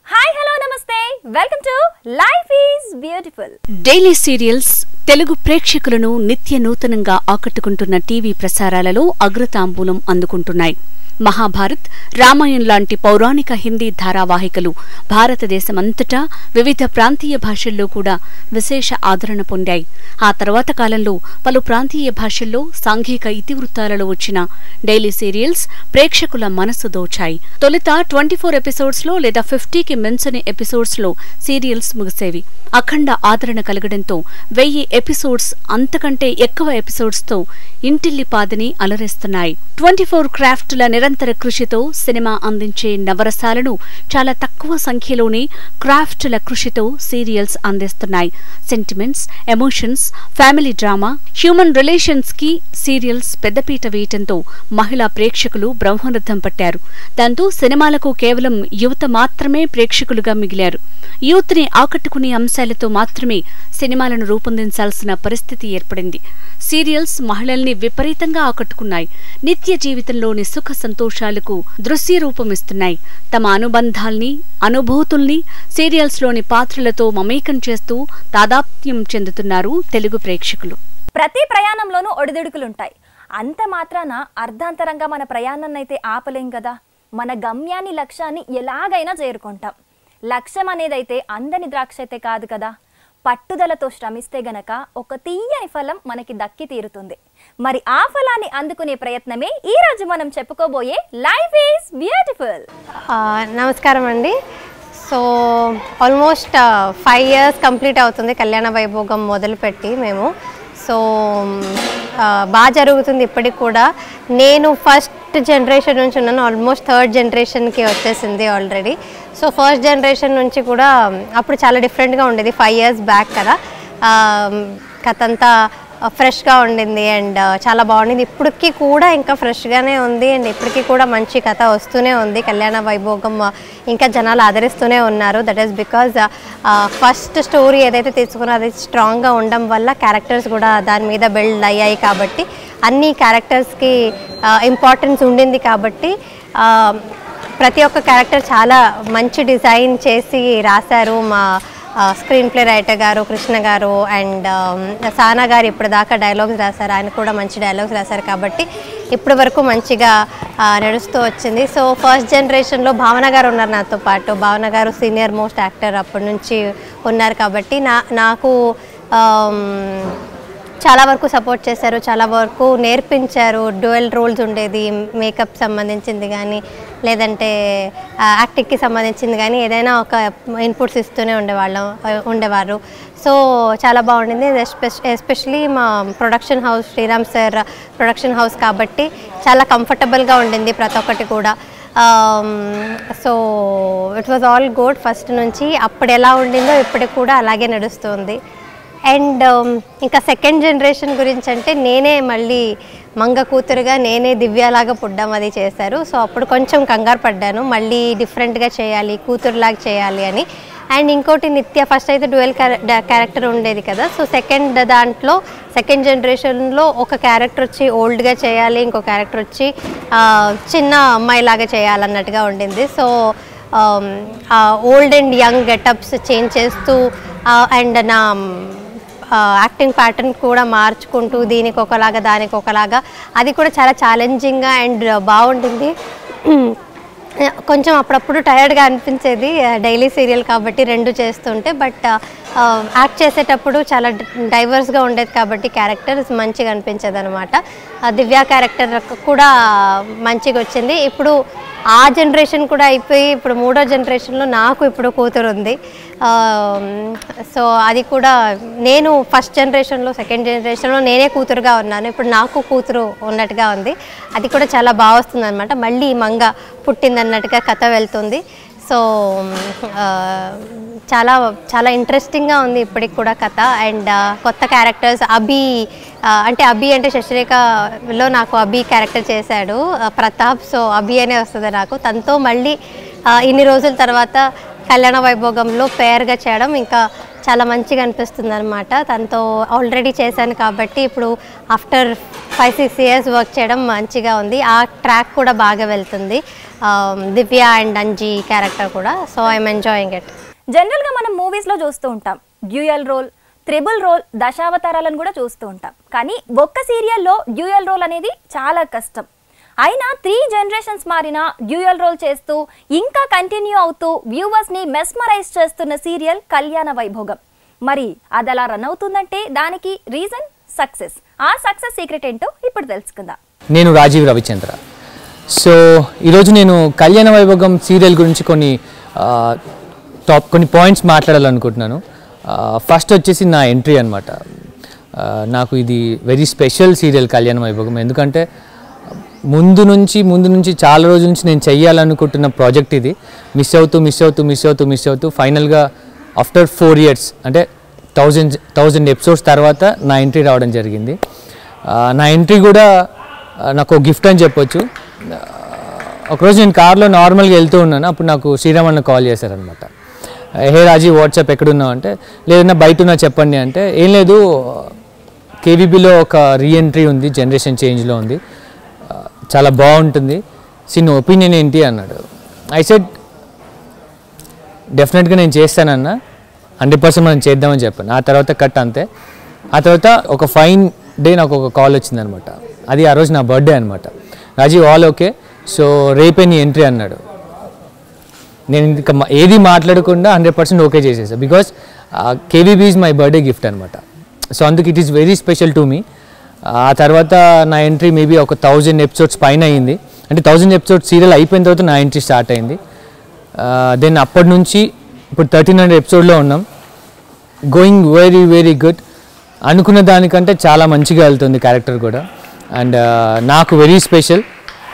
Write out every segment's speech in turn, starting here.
hi hello నమస్తే welcome to life is beautiful daily serials Telugu ప్రేక్షకులను నిత్య నూతనంగా ఆకట్టుకుంటున్న టీవీ ప్రసారాలలో అగ్రతాంబూలం అందుకుంటున్నాయి మహాభారత్ రామాయణ్ లాంటి పౌరాణిక హిందీ ధారావాహికలు భారతదేశమంతటా వివిధ ప్రాంతీయ భాషల్లో కూడా విశేష ఆదరణ పొందాయి ఆ తర్వాత కాలంలో పలు ప్రాంతీయ భాషల్లో సాంఘిక ఇతివృత్తాలలో వచ్చిన డైలీ సీరియల్స్ ప్రేక్షకుల మనసు దోచాయి తొలుత ట్వంటీ ఫోర్ ఎపిసోడ్స్ లో లేదా ఫిఫ్టీకి మించని ఎపిసోడ్స్ లో సీరియల్స్ ముగిసేవి అఖండ ఆదరణ కలగడంతో వెయ్యి ఎపిసోడ్స్ అంతకంటే ఎక్కువ ఎపిసోడ్స్ తో ఇంటిల్లిపాదిని అలరేస్తున్నాయి ట్వంటీ ఫోర్ క్రాఫ్టుల నిరంతర కృషితో సినిమా అందించే నవరసాలను చాలా తక్కువ సంఖ్యలోనే క్రాఫ్టుల కృషితో సీరియల్స్ అందిస్తున్నాయి sentiments emotions family drama human relations కి సీరియల్స్ పెద్దపీట వేయటంతో మహిళా ప్రేక్షకులు బ్రహ్మరథం పట్టారు దాంతో సినిమాలకు కేవలం యువత మాత్రమే ప్రేక్షకులుగా మిగిలారు యూత్ ని ఆకట్టుకునే అంశాలతో మాత్రమే సినిమాలను రూపొందించాల్సిన పరిస్థితి ఏర్పడింది సీరియల్స్ మహిళల్ని విపరీతంగా ఆకట్టుకున్నాయి నిత్య జీవితంలోని సుఖ సంతోషాలకు దృశ్య రూపమిస్తున్నాయి తమ అనుబంధాల్ని అనుభూతుల్ని సీరియల్స్లోని పాత్రలతో మమేకం చేస్తూ తాదాప్యం చెందుతున్నారు తెలుగు ప్రేక్షకులు ప్రతి ప్రయాణంలోనూ ఒడిదుడుకులుంటాయి అంత మాత్రాన అర్ధాంతరంగా మన ప్రయాణాన్ని అయితే ఆపలేం కదా మన గమ్యాన్ని లక్ష్యాన్ని ఎలాగైనా చేరుకుంటాం లక్ష్యం అనేదైతే అందని ద్రాక్ష అయితే కాదు కదా పట్టుదలతో శ్రమిస్తే గనక ఒక తీయని ఫలం మనకి దక్కి తీరుతుంది మరి ఆ ఫలాన్ని అందుకునే ప్రయత్నమే ఈ రోజు మనం చెప్పుకోబోయే లైఫ్ ఈజ్ బ్యూటిఫుల్ ఆ, నమస్కారం అండి so almost five years complete అవుతుంది కళ్యాణ వైభోగం మొదలుపెట్టి మేము సో ఆ, బాగా జరుగుతుంది ఇప్పటికి కూడా నేను ఫస్ట్ జనరేషన్ నుంచి ఉన్నాను ఆల్మోస్ట్ థర్డ్ జనరేషన్కి వచ్చేసింది ఆల్రెడీ సో ఫస్ట్ జనరేషన్ నుంచి కూడా అప్పుడు చాలా డిఫరెంట్గా ఉండేది ఫైవ్ ఇయర్స్ బ్యాక్ కదా ఆ, కథ అంతా ఫ్రెష్గా ఉండింది అండ్ చాలా బాగుండింది ఇప్పటికీ కూడా ఇంకా ఫ్రెష్గానే ఉంది అండ్ ఇప్పటికీ కూడా మంచి కథ వస్తూనే ఉంది కళ్యాణ వైభోగం ఆ, ఇంకా జనాలు ఆదరిస్తూనే ఉన్నారు that is because first story ఏదైతే తీసుకున్నారో అది స్ట్రాంగ్గా ఉండడం వల్ల క్యారెక్టర్స్ కూడా దాని మీద బిల్డ్ అయ్యాయి కాబట్టి అన్ని క్యారెక్టర్స్కి ఇంపార్టెన్స్ ఉండింది కాబట్టి ఆ, ప్రతి ఒక్క క్యారెక్టర్ చాలా మంచి డిజైన్ చేసి రాశారు మా స్క్రీన్ ప్లే రైటర్ గారు కృష్ణ గారు అండ్ సానా గారు ఇప్పుడు దాకా డైలాగ్స్ రాశారు ఆయన కూడా మంచి డైలాగ్స్ రాశారు కాబట్టి ఇప్పటి వరకు మంచిగా ఆ, నడుస్తూ వచ్చింది సో ఫస్ట్ జనరేషన్లో భావన గారు ఉన్నారు నాతో పాటు భావన గారు సీనియర్ మోస్ట్ యాక్టర్ అప్పటి నుంచి ఉన్నారు కాబట్టి నా నాకు ఆమ్, చాలా వరకు సపోర్ట్ చేశారు చాలా వరకు నేర్పించారు డ్యూయల్ రోల్స్ ఉండేది మేకప్ సంబంధించింది కానీ లేదంటే యాక్టింగ్కి సంబంధించింది కానీ ఏదైనా ఒక ఇన్పుట్స్ ఇస్తూనే ఉండేవాళ్ళం ఉండేవారు సో చాలా బాగుండింది ఎస్పెషలీ మా production house Sriram sir production house కాబట్టి చాలా కంఫర్టబుల్గా ఉండింది ప్రతి ఒక్కటి కూడా so it was all good first నుంచి అప్పుడు ఎలా ఉండిందో ఇప్పటికి కూడా అలాగే నడుస్తుంది అండ్ ఇంకా సెకండ్ జనరేషన్ గురించి అంటే నేనే మళ్ళీ మంగ కూతురుగా నేనే దివ్యలాగా పుడ్డం అది చేశారు సో అప్పుడు కొంచెం కంగారు పడ్డాను మళ్ళీ డిఫరెంట్గా చేయాలి కూతురులాగా చేయాలి అని అండ్ ఇంకోటి నిత్య ఫస్ట్ అయితే డ్యూయల్ క్యారెక్టర్ ఉండేది కదా సో సెకండ్ దాంట్లో సెకండ్ జనరేషన్లో ఒక క్యారెక్టర్ వచ్చి ఓల్డ్గా చేయాలి ఇంకో క్యారెక్టర్ వచ్చి ఆ, చిన్న అమ్మాయిలాగా చేయాలన్నట్టుగా ఉండింది so old and young getups change చేస్తూ అండ్ నా యాక్టింగ్ ప్యాటర్న్ కూడా మార్చుకుంటూ దీనికి ఒకలాగా దానికి ఒకలాగా అది కూడా చాలా ఛాలెంజింగ్గా అండ్ బాగుంటుంది కొంచెం అప్పుడప్పుడు టైర్డ్గా అనిపించేది డైలీ సీరియల్ కాబట్టి రెండు చేస్తుంటే బట్ యాక్ట్ చేసేటప్పుడు చాలా డైవర్స్గా ఉండేది కాబట్టి క్యారెక్టర్స్ మంచిగా అనిపించేది అనమాట దివ్య క్యారెక్టర్ కూడా మంచిగా వచ్చింది ఇప్పుడు ఆ జనరేషన్ కూడా అయిపోయి ఇప్పుడు మూడో జనరేషన్లో నాకు ఇప్పుడు కూతురు ఉంది సో అది కూడా నేను ఫస్ట్ జనరేషన్లో సెకండ్ జనరేషన్లో నేనే కూతురుగా ఉన్నాను ఇప్పుడు నాకు కూతురు ఉన్నట్టుగా ఉంది అది కూడా చాలా బాగా వస్తుంది అనమాట మళ్ళీ ఈ మంగ పుట్టిందన్నట్టుగా కథ వెళ్తుంది సో ఆ, చాలా చాలా ఇంట్రెస్టింగ్గా ఉంది ఇప్పటికి కూడా కథ అండ్ కొత్త క్యారెక్టర్స్ అభి ఆ, అంటే అభి అంటే శశిరేఖలో నాకు అభి క్యారెక్టర్ చేశాడు ఆ, ప్రతాప్ సో అభి అనే వస్తుంది నాకు తనతో మళ్ళీ ఆ, ఇన్ని రోజుల తర్వాత కళ్యాణ వైభోగంలో పేర్గా చేయడం ఇంకా చాలా మంచిగా అనిపిస్తుంది అనమాట తనతో ఆల్రెడీ చేశాను కాబట్టి ఇప్పుడు after five six years work చేయడం మంచిగా ఉంది ఆ ట్రాక్ కూడా బాగా వెళ్తుంది ఆ, దివ్య అండ్ అంజీ క్యారెక్టర్ కూడా సో ఐఎమ్ ఎంజాయింగ్ ఇట్ జనరల్గా మనం మూవీస్లో చూస్తూ ఉంటాం డ్యూయల్ రోల్ త్రిబుల్ రోల్ దశావతారాలను కూడా చూస్తూ ఉంటాం కానీ ఒక్క సీరియల్లో డ్యూయల్ రోల్ అనేది చాలా కష్టం అయినా త్రీ జనరేషన్స్ మారిన డ్యూయల్ రోల్ చేస్తూ ఇంకా కంటిన్యూ అవుతూ వ్యూవర్స్ని మెస్మరైజ్ చేస్తున్న సీరియల్ కళ్యాణ వైభోగం మరి అది అలా రన్ అవుతుందంటే దానికి రీజన్ సక్సెస్ ఆ సక్సెస్ సీక్రెట్ ఏంటో ఇప్పుడు తెలుసుకుందాం నేను రాజీవ్ రవిచంద్ర సో ఈరోజు నేను కళ్యాణ వైభోగం సీరియల్ గురించి కొన్ని ఆ, టాప్ కొన్ని పాయింట్స్ మాట్లాడాలనుకుంటున్నాను ఫస్ట్ వచ్చేసి నా ఎంట్రీ అనమాట నాకు ఇది వెరీ స్పెషల్ సీరియల్ కళ్యాణ వైభోగం ఎందుకంటే ముందు నుంచి ముందు నుంచి చాలా రోజుల నుంచి నేను చెయ్యాలనుకుంటున్న ప్రాజెక్ట్ ఇది మిస్ అవుతూ మిస్ అవుతూ మిస్ అవుతూ మిస్ అవుతూ ఫైనల్గా ఆఫ్టర్ ఫోర్ ఇయర్స్ అంటే థౌజండ్ థౌజండ్ ఎపిసోడ్స్ తర్వాత నా ఎంట్రీ రావడం జరిగింది ఆ, నా ఎంట్రీ కూడా ఆ, నాకు గిఫ్ట్ అని చెప్పొచ్చు ఆ, ఒకరోజు నేను కార్లో నార్మల్గా వెళ్తూ ఉన్నాను అప్పుడు నాకు శ్రీరామ్ అన్న కాల్ చేశారనమాట హే రాజీ వాట్సాప్ ఎక్కడున్నావు అంటే లేదన్నా బయట ఉన్నా చెప్పండి అంటే ఏం లేదు కేవీబీలో ఒక రీఎంట్రీ ఉంది జనరేషన్ చేంజ్లో ఉంది ఆ, చాలా బాగుంటుంది సిన్ ఒపీనియన్ ఏంటి అన్నాడు ఐ సెడ్ డెఫినెట్గా నేను చేస్తానన్న హండ్రెడ్ పర్సెంట్ మనం చేద్దామని చెప్పాను ఆ తర్వాత కట్ అంతే ఆ తర్వాత ఒక ఫైన్ డే నాకు ఒక కాల్ వచ్చిందనమాట అది ఆ రోజు నా బర్త్డే అనమాట రాజీవ్ ఆల్ ఓకే సో రేపే నీ ఎంట్రీ అన్నాడు నేను ఇంకా మా- ఏది మాట్లాడకుండా హండ్రెడ్ పర్సెంట్ ఓకే చేసేసా because KVB is my birthday gift అనమాట సో అందుకు it is very special to me ఆ తర్వాత నా ఎంట్రీ మేబీ ఒక థౌజండ్ ఎపిసోడ్స్ పైన అయింది అంటే థౌజండ్ ఎపిసోడ్స్ సీరియల్ అయిపోయిన తర్వాత నా ఎంట్రీ స్టార్ట్ అయింది దెన్ అప్పటి నుంచి ఇప్పుడు థర్టీన్ హండ్రెడ్ ఎపిసోడ్లో ఉన్నాం గోయింగ్ వెరీ వెరీ గుడ్ అనుకున్న దానికంటే చాలా మంచిగా వెళ్తుంది క్యారెక్టర్ కూడా అండ్ నాకు వెరీ స్పెషల్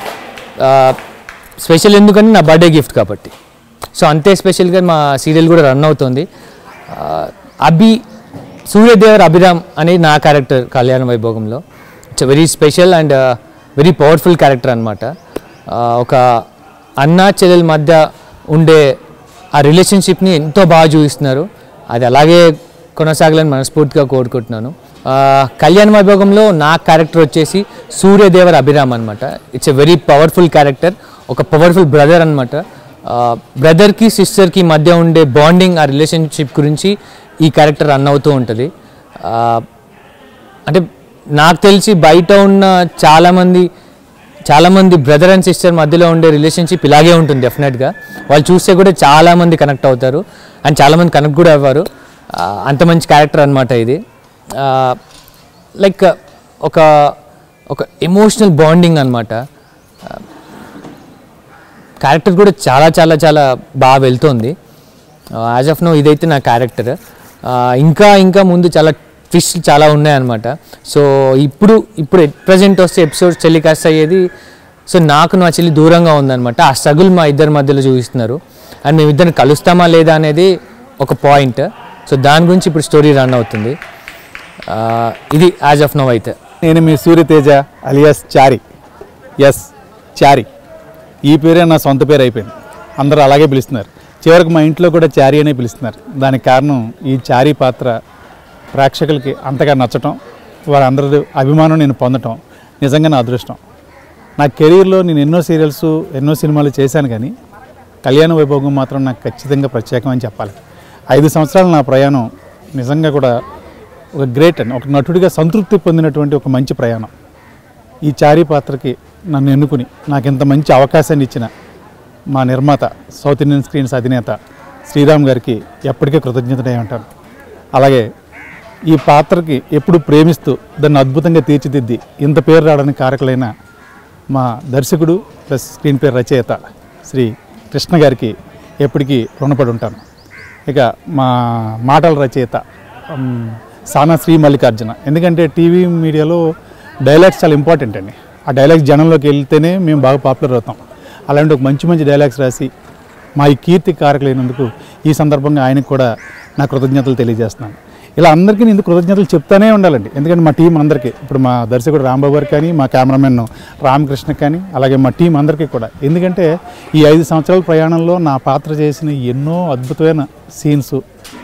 స్పెషల్ ఎందుకంటే నా బర్త్డే గిఫ్ట్ కాబట్టి సో అంతే స్పెషల్గా మా సీరియల్ కూడా రన్ అవుతుంది ఆ, అభి సూర్యదేవర్ అభిరామ్ అనేది నా క్యారెక్టర్ కళ్యాణ వైభోగంలో it's very special and very powerful character అనమాట ఒక అన్న చెల్లెల మధ్య ఉండే ఆ రిలేషన్షిప్ని ఎంతో బాగా చూపిస్తున్నారు అది అలాగే కొనసాగాలని మనస్ఫూర్తిగా కోరుకుంటున్నాను ఆ, కళ్యాణ వైభోగంలో నా క్యారెక్టర్ వచ్చేసి సూర్యదేవర్ అభిరామ్ అనమాట it's a very powerful character ఒక పవర్ఫుల్ బ్రదర్ అనమాట బ్రదర్కి సిస్టర్కి మధ్య ఉండే బాండింగ్ ఆ రిలేషన్షిప్ గురించి ఈ క్యారెక్టర్ రన్ అవుతూ ఉంటుంది ఆ, అంటే నాకు తెలిసి బయట ఉన్న చాలామంది చాలామంది బ్రదర్ అండ్ సిస్టర్ మధ్యలో ఉండే రిలేషన్షిప్ ఇలాగే ఉంటుంది డెఫినెట్గా వాళ్ళు చూస్తే కూడా చాలామంది కనెక్ట్ అవుతారు అండ్ చాలామంది కనెక్ట్ కూడా అవ్వరు ఆ, అంత మంచి క్యారెక్టర్ అనమాట ఇది లైక్ ఒక ఒక ఎమోషనల్ బాండింగ్ అనమాట క్యారెక్టర్ కూడా చాలా చాలా చాలా బాగా వెళ్తుంది యాజ్ ఆఫ్ నో ఇదైతే నా క్యారెక్టర్ ఇంకా ఇంకా ముందు చాలా ట్విస్ట్ చాలా ఉన్నాయన్నమాట సో ఇప్పుడు ఇప్పుడు ప్రజెంట్ వస్తే ఎపిసోడ్స్ టెలికాస్ట్ అయ్యేది సో నాకు నా చెల్లి దూరంగా ఉందన్నమాట ఆ స్ట్రగుల్ మా ఇద్దరి మధ్యలో చూపిస్తున్నారు అండ్ మేమిద్దరిని కలుస్తామా లేదా అనేది ఒక పాయింట్ సో దాని గురించి ఇప్పుడు స్టోరీ రన్ అవుతుంది ఆ, ఇది యాజ్ ఆఫ్ నో అయితే నేను మీ సూర్యతేజ అలియాస్ చారి ఎస్ చారి ఈ పేరే నా సొంత పేరు అయిపోయింది అందరూ అలాగే పిలుస్తున్నారు చివరికి మా ఇంట్లో కూడా చారి అనే పిలుస్తున్నారు దానికి కారణం ఈ చారి పాత్ర ప్రేక్షకులకి అంతగా నచ్చటం వారందరి అభిమానం నేను పొందటం నిజంగా నా అదృష్టం నా కెరీర్లో నేను ఎన్నో సీరియల్స్ ఎన్నో సినిమాలు చేశాను కానీ కళ్యాణ వైభోగం మాత్రం నాకు ఖచ్చితంగా ప్రత్యేకం అని చెప్పాలి ఐదు సంవత్సరాలు నా ప్రయాణం నిజంగా కూడా ఒక గ్రేట్ అండ్ ఒక నటుడిగా సంతృప్తి పొందినటువంటి ఒక మంచి ప్రయాణం ఈ చారీ పాత్రకి నన్ను ఎన్నుకుని నాకు ఇంత మంచి అవకాశాన్ని ఇచ్చిన మా నిర్మాత సౌత్ ఇండియన్ స్క్రీన్స్ అధినేత శ్రీరామ్ గారికి ఎప్పటికీ కృతజ్ఞతనే ఉంటాను అలాగే ఈ పాత్రకి ఎప్పుడు ప్రేమిస్తూ దాన్ని అద్భుతంగా తీర్చిదిద్ది ఇంత పేరు రావడానికి కారకులైన మా దర్శకుడు ప్లస్ స్క్రీన్ పేరు రచయిత శ్రీ కృష్ణ గారికి ఎప్పటికీ రుణపడి ఉంటాను ఇక మా మాటల రచయిత ఉమ్, సానా శ్రీ మల్లికార్జున ఎందుకంటే టీవీ మీడియాలో డైలాగ్స్ చాలా ఇంపార్టెంట్ అండి ఆ డైలాగ్స్ జనంలోకి వెళ్తేనే మేము బాగా పాపులర్ అవుతాం అలాంటి ఒక మంచి మంచి డైలాగ్స్ రాసి మా ఈ కీర్తి కారకులైనందుకు ఈ సందర్భంగా ఆయనకు కూడా నా కృతజ్ఞతలు తెలియజేస్తున్నాను ఇలా అందరికీ నేను కృతజ్ఞతలు చెప్తానే ఉండాలండి ఎందుకంటే మా టీం అందరికీ ఇప్పుడు మా దర్శకుడు రాంబాబు గారు కానీ మా కెమెరామెన్ రామకృష్ణ కానీ అలాగే మా టీం అందరికీ కూడా ఎందుకంటే ఈ ఐదు సంవత్సరాల ప్రయాణంలో నా పాత్ర చేసిన ఎన్నో అద్భుతమైన సీన్స్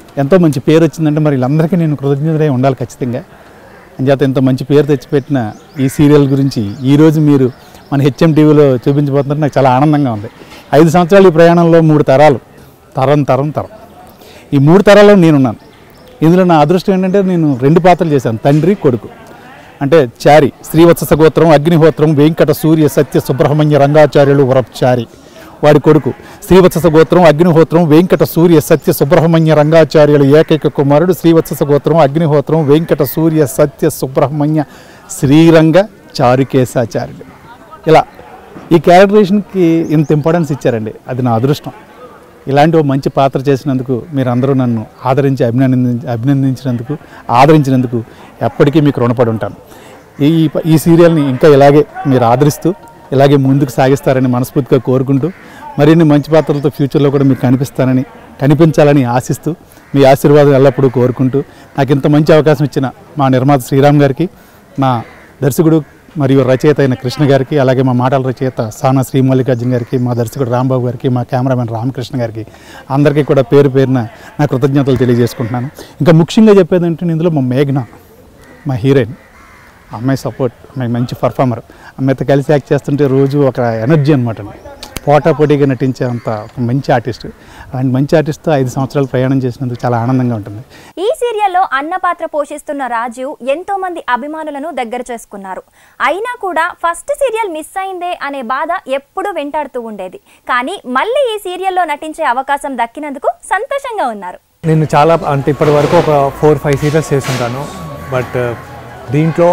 ఎంతో మంచి పేరు వచ్చిందంటే మరి వీళ్ళందరికీ నేను కృతజ్ఞతలై ఉండాలి ఖచ్చితంగా అంచేత ఇంత మంచి పేరు తెచ్చిపెట్టిన ఈ సీరియల్ గురించి ఈరోజు మీరు మన హెచ్ఎం టీవీలో చూపించబోతున్నారు నాకు చాలా ఆనందంగా ఉంది ఐదు సంవత్సరాలు ఈ ప్రయాణంలో మూడు తరాలు తరం తరం తరం ఈ మూడు తరాల్లో నేనున్నాను ఇందులో నా అదృష్టం ఏంటంటే నేను రెండు పాత్రలు చేశాను తండ్రి కొడుకు అంటే చారి శ్రీవత్స గోత్రం అగ్నిహోత్రం వెంకట సూర్య సత్య సుబ్రహ్మణ్య రంగాచార్యులు వరప్చారి వాడి కొడుకు శ్రీవత్స గోత్రం అగ్నిహోత్రం వెంకట సూర్య సత్య సుబ్రహ్మణ్య రంగాచార్యులు ఏకైక కుమారుడు శ్రీవత్స గోత్రం అగ్నిహోత్రం వెంకట సూర్య సత్య సుబ్రహ్మణ్య శ్రీరంగ చారుకేశాచార్యుడు ఇలా ఈ క్యారెక్టరేషన్కి ఇంత ఇంపార్టెన్స్ ఇచ్చారండి అది నా అదృష్టం ఇలాంటి ఒక మంచి పాత్ర చేసినందుకు మీరందరూ నన్ను ఆదరించి అభినందించి అభినందించినందుకు ఆదరించినందుకు ఎప్పటికీ మీకు రుణపడి ఉంటాను ఈ ఈ సీరియల్ని ఇంకా ఇలాగే మీరు ఆదరిస్తూ ఇలాగే ముందుకు సాగిస్తారని మనస్ఫూర్తిగా కోరుకుంటూ మరిన్ని మంచి పాత్రలతో ఫ్యూచర్లో కూడా మీకు కనిపిస్తానని కనిపించాలని ఆశిస్తూ మీ ఆశీర్వాదం ఎల్లప్పుడూ కోరుకుంటూ నాకు ఇంత మంచి అవకాశం ఇచ్చిన మా నిర్మాత శ్రీరామ్ గారికి మా దర్శకుడు మరియు రచయిత అయిన కృష్ణ గారికి అలాగే మా మాటల రచయిత సానా శ్రీ మల్లికార్జున గారికి మా దర్శకుడు రాంబాబు గారికి మా కెమెరామెన్ రామకృష్ణ గారికి అందరికీ కూడా పేరు పేరున నా కృతజ్ఞతలు తెలియజేసుకుంటున్నాను ఇంకా ముఖ్యంగా చెప్పేది ఏంటంటే ఇందులో మా మేఘన మా హీరోయిన్ ఆ అమ్మాయి సపోర్ట్ అమ్మాయి మంచి పర్ఫార్మర్ అమ్మాయితో కలిసి యాక్ట్ చేస్తుంటే రోజు ఒక ఎనర్జీ అనమాట పోటా పోటీగా నటించే అంత ఒక మంచి ఆర్టిస్ట్ అలాంటి మంచి ఆర్టిస్ట్తో ఐదు సంవత్సరాలు ప్రయాణం చేసినందుకు చాలా ఆనందంగా ఉంటుంది ఈ సీరియల్లో అన్న పాత్ర పోషిస్తున్న రాజు ఎంతో మంది అభిమానులను దగ్గర చేసుకున్నారు అయినా కూడా ఫస్ట్ సీరియల్ మిస్ అయిందే అనే బాధ ఎప్పుడూ వెంటాడుతూ ఉండేది కానీ మళ్ళీ ఈ సీరియల్లో నటించే అవకాశం దక్కినందుకు సంతోషంగా ఉన్నారు నేను చాలా అంటే ఇప్పటి వరకు ఒక ఫోర్ ఫైవ్ సీరియల్స్ చేస్తుంటాను బట్ దీంట్లో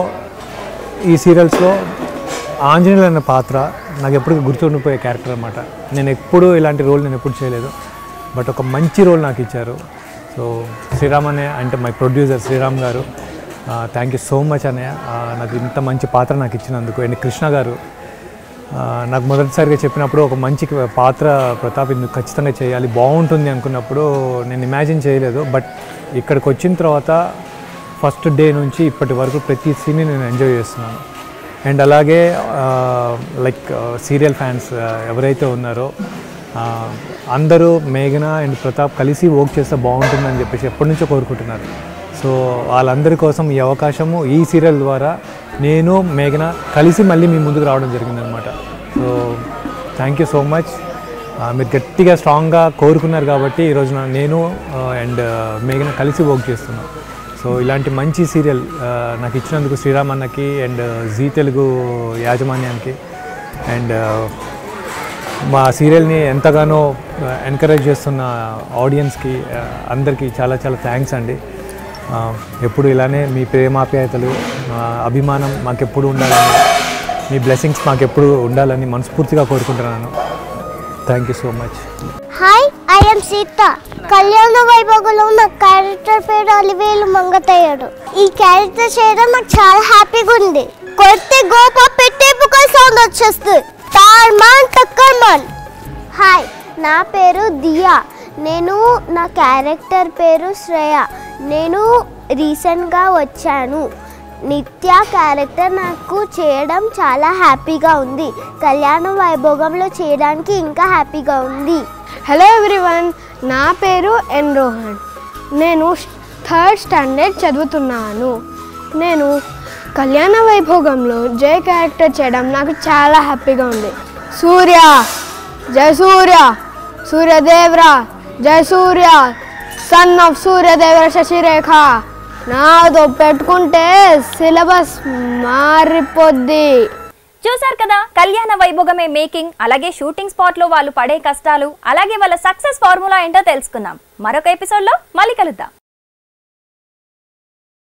ఈ సీరియల్స్లో ఆంజనేయులు అనే పాత్ర నాకు ఎప్పుడు గుర్తుండిపోయే క్యారెక్టర్ అనమాట నేను ఎప్పుడు ఇలాంటి రోల్ నేను ఎప్పుడు చేయలేదు బట్ ఒక మంచి రోల్ నాకు ఇచ్చారు సో శ్రీరామ్ అనే అంటే మై ప్రొడ్యూసర్ శ్రీరామ్ గారు థ్యాంక్ యూ సో మచ్ అన్నయ్య ఆ, నాకు ఇంత మంచి పాత్ర నాకు ఇచ్చినందుకు అండ్ కృష్ణ గారు ఆ, నాకు మొదటిసారిగా చెప్పినప్పుడు ఒక మంచి పాత్ర ప్రతాప్ ఇందుకు ఖచ్చితంగా చేయాలి బాగుంటుంది అనుకున్నప్పుడు నేను ఇమాజిన్ చేయలేదు బట్ ఇక్కడికి వచ్చిన తర్వాత ఫస్ట్ డే నుంచి ఇప్పటి వరకు ప్రతి సీన్ని నేను ఎంజాయ్ చేస్తున్నాను అండ్ అలాగే లైక్ సీరియల్ ఫ్యాన్స్ ఎవరైతే ఉన్నారో ఆ, అందరూ మేఘన అండ్ ప్రతాప్ కలిసి వర్క్ చేస్తే బాగుంటుందని చెప్పేసి ఎప్పటి నుంచో కోరుకుంటున్నారు సో వాళ్ళందరి కోసం ఈ అవకాశము ఈ సీరియల్ ద్వారా నేను మేఘన కలిసి మళ్ళీ మీ ముందుకు రావడం జరిగిందనమాట so thank you so much మీరు గట్టిగా స్ట్రాంగ్గా కోరుకున్నారు కాబట్టి ఈరోజు నా- నేను అండ్ మేఘన కలిసి వర్క్ చేస్తున్నాం సో ఇలాంటి మంచి సీరియల్ నాకు ఇచ్చినందుకు శ్రీరామ్ అన్నకి అండ్ జీ తెలుగు యాజమాన్యానికి అండ్ మా సీరియల్ని ఎంతగానో ఎంకరేజ్ చేస్తున్న ఆడియన్స్కి ఆ, అందరికీ చాలా చాలా థ్యాంక్స్ అండి ఆ, ఎప్పుడు ఇలానే మీ ప్రేమాప్యాయతలు ఆ, అభిమానం మాకెప్పుడు ఉండాలని మీ బ్లెస్సింగ్స్ మాకెప్పుడు ఉండాలని మనస్ఫూర్తిగా కోరుకుంటున్నాను thank you so much hi I'm Sita Kalyana వైభోగంలో నా క్యారెక్టర్ పేరు అలివేలు మంగతయ్యడు ఈ క్యారెక్టర్ చేయడం నాకు చాలా హ్యాపీగా ఉంది కొడితే గోప పెట్టే బుక్క సౌండ్ వచ్చేస్తుంది తార్మాన్ టక్కర్మాన్ హాయ్ నా పేరు దియా నేను నా క్యారెక్టర్ పేరు శ్రేయ నేను రీసెంట్గా వచ్చాను నిత్య క్యారెక్టర్ నాకు చేయడం చాలా హ్యాపీగా ఉంది కళ్యాణ వైభోగంలో చేయడానికి ఇంకా హ్యాపీగా ఉంది హలో ఎవ్రీవన్ నా పేరు ఎన్ రోహన్ నేను థర్డ్ స్టాండర్డ్ చదువుతున్నాను నేను కళ్యాణ వైభోగంలో జయ క్యారెక్టర్ చేయడం నాకు చాలా హ్యాపీగా ఉంది సూర్య జయ సూర్య సూర్యదేవరా జయ సూర్య సన్ ఆఫ్ సూర్యదేవర శశిరేఖ నాతో పెట్టుకుంటే సిలబస్ మారిపోద్ది చూశారు కదా కళ్యాణ వైభోగమే మేకింగ్ అలాగే షూటింగ్ స్పాట్ లో వాళ్ళు పడే కష్టాలు అలాగే వాళ్ళ సక్సెస్ ఫార్ములా ఏంటో తెలుసుకున్నాం మరొక ఎపిసోడ్ లో మళ్ళీ కలుద్దాం